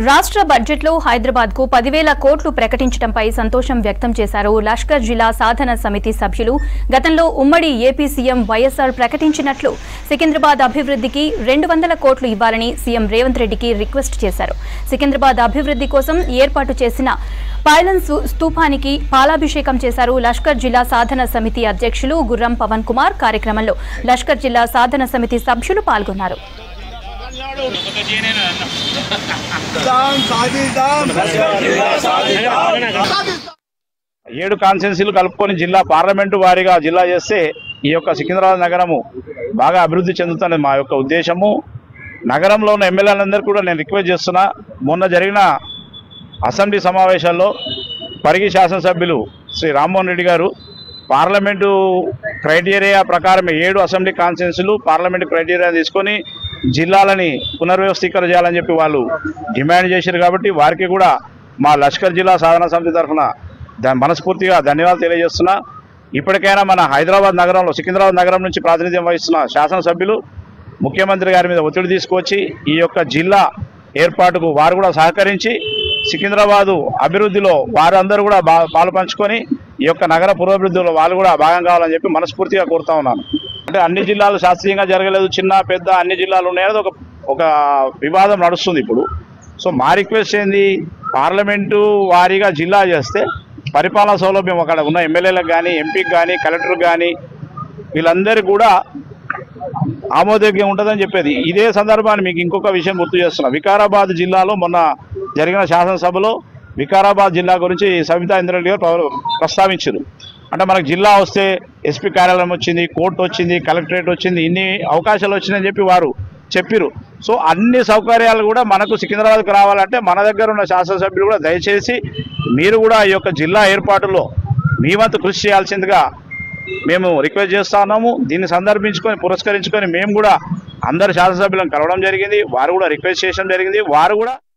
రాష్ట్ర బడ్జెట్లో హైదరాబాద్ కు పదివేల కోట్లు ప్రకటించడంపై సంతోషం వ్యక్తం చేశారు లష్కర్ జిల్లా సాధన సమితి సభ్యులు గతంలో ఉమ్మడి ఏపీ సీఎం వైఎస్ఆర్ ప్రకటించినట్లు సికింద్రాబాద్ అభివృద్ధికి రెండు వందల కోట్లు ఇవ్వాలని సీఎం రేవంత్ రెడ్డికి రిక్వెస్ట్ చేశారు సికింద్రాబాద్ అభివృద్ధి కోసం ఏర్పాటు చేసిన పైలన్ సు- స్తూపానికి పాలాభిషేకం చేశారు లష్కర్ జిల్లా సాధన సమితి అధ్యక్షులు గుర్రం పవన్ కుమార్ కార్యక్రమంలో లష్కర్ జిల్లా సాధన సమితి సభ్యులు పాల్గొన్నారు సాధిద్దాం సాధిద్దాం ఏడు కాన్స్టిట్యున్సీలు కలుపుకొని జిల్లా పార్లమెంటు వారీగా జిల్లా చేస్తే ఈ యొక్క సికింద్రాబాద్ నగరము బాగా అభివృద్ధి చెందుతున్నది మా యొక్క ఉద్దేశము నగరంలో ఉన్న ఎమ్మెల్యేలందరూ కూడా నేను రిక్వెస్ట్ చేస్తున్నా మొన్న జరిగిన అసెంబ్లీ సమావేశాల్లో పరిగి శాసనసభ్యులు శ్రీ రామ్మోహన్ రెడ్డి గారు పార్లమెంటు క్రైటీరియా ప్రకారం ఏడు అసెంబ్లీ కాన్స్టిట్యున్సీలు పార్లమెంటు క్రైటీరియా తీసుకొని జిల్లాలని పునర్వ్యవస్థీకరణ చేయాలని చెప్పి వాళ్ళు డిమాండ్ చేశారు కాబట్టి వారికి కూడా మా లష్కర్ జిల్లా సాధన సమితి తరఫున దాని మనస్ఫూర్తిగా ధన్యవాదాలు తెలియజేస్తున్నా ఇప్పటికైనా మన హైదరాబాద్ నగరంలో సికింద్రాబాద్ నగరం నుంచి ప్రాతినిధ్యం వహిస్తున్న శాసనసభ్యులు ముఖ్యమంత్రి గారి మీద ఒత్తిడి తీసుకొచ్చి ఈ యొక్క జిల్లా ఏర్పాటుకు వారు కూడా సహకరించి సికింద్రాబాదు అభివృద్ధిలో వారందరూ కూడా బా పాలు పంచుకొని ఈ యొక్క నగర పురోభివృద్ధిలో వాళ్ళు కూడా భాగం కావాలని చెప్పి మనస్ఫూర్తిగా కోరుతా ఉన్నాను అంటే అన్ని జిల్లాలు శాస్త్రీయంగా జరగలేదు చిన్న పెద్ద అన్ని జిల్లాలు ఉన్నాయనేది ఒక ఒక వివాదం నడుస్తుంది ఇప్పుడు సో మా రిక్వెస్ట్ ఏంది పార్లమెంటు వారీగా జిల్లా చేస్తే పరిపాలనా సౌలభ్యం అక్కడ ఉన్న ఎమ్మెల్యేలకు కానీ ఎంపీకి కానీ కలెక్టర్కి కానీ వీళ్ళందరికీ కూడా ఆమోదయోగ్యం ఉంటుందని చెప్పేది ఇదే సందర్భాన్ని మీకు ఇంకొక విషయం గుర్తు చేస్తున్నా వికారాబాద్ జిల్లాలో మొన్న జరిగిన శాసనసభలో వికారాబాద్ జిల్లా గురించి సవితా ఇంద్రెడ్డి గారు ప్ర- ప్రస్తావించారు అంటే మనకు జిల్లా వస్తే ఎస్పీ కార్యాలయం వచ్చింది కోర్టు వచ్చింది కలెక్టరేట్ వచ్చింది ఇన్ని అవకాశాలు వచ్చిందని చెప్పి వారు చెప్పిరు సో అన్ని సౌకర్యాలు కూడా మనకు సికింద్రాబాద్కు రావాలంటే మన దగ్గర ఉన్న శాసనసభ్యులు కూడా దయచేసి మీరు కూడా ఈ యొక్క జిల్లా ఏర్పాటులో మీ వంతు కృషి చేయాల్సిందిగా మేము రిక్వెస్ట్ చేస్తా ఉన్నాము దీన్ని సందర్భించుకొని పురస్కరించుకొని మేము కూడా అందరు శాసనసభ్యులను కలవడం జరిగింది వారు కూడా రిక్వెస్ట్ చేయడం జరిగింది వారు కూడా